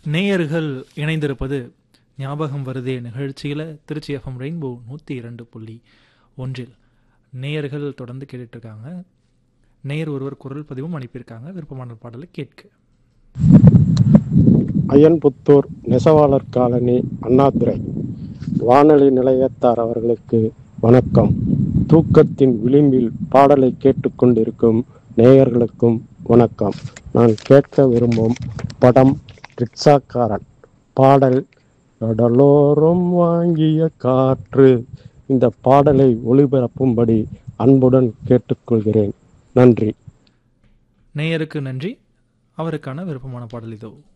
நேயர்கள் இணைந்திருப்பது ஞாபகம் வருதே நிகழ்ச்சியில் திருச்சி எஃப்எம் ரெயின்போ நூற்றி இரண்டு புள்ளி ஒன்றில் நேயர்கள் தொடர்ந்து கேட்டுட்டு இருக்காங்க நேயர் ஒருவர் குரல் பதிவும் அனுப்பியிருக்காங்க விருப்பமான பாடலை கேட்க அயன்புத்தூர் நெசவாளர் காலனி அண்ணாதுரை வானொலி நிலையத்தார் அவர்களுக்கு வணக்கம் தூக்கத்தின் விளிம்பில் பாடலை கேட்டுக்கொண்டிருக்கும் நேயர்களுக்கும் வணக்கம் நான் கேட்க விரும்பும் படம் ரிக்ஷாக்காரன் பாடல் கடலோரம் வாங்கிய காற்று இந்த பாடலை ஒளிபரப்பும்படி அன்புடன் கேட்டுக்கொள்கிறேன் நன்றி நேயருக்கு நன்றி அவருக்கான விருப்பமான பாடல் இதோ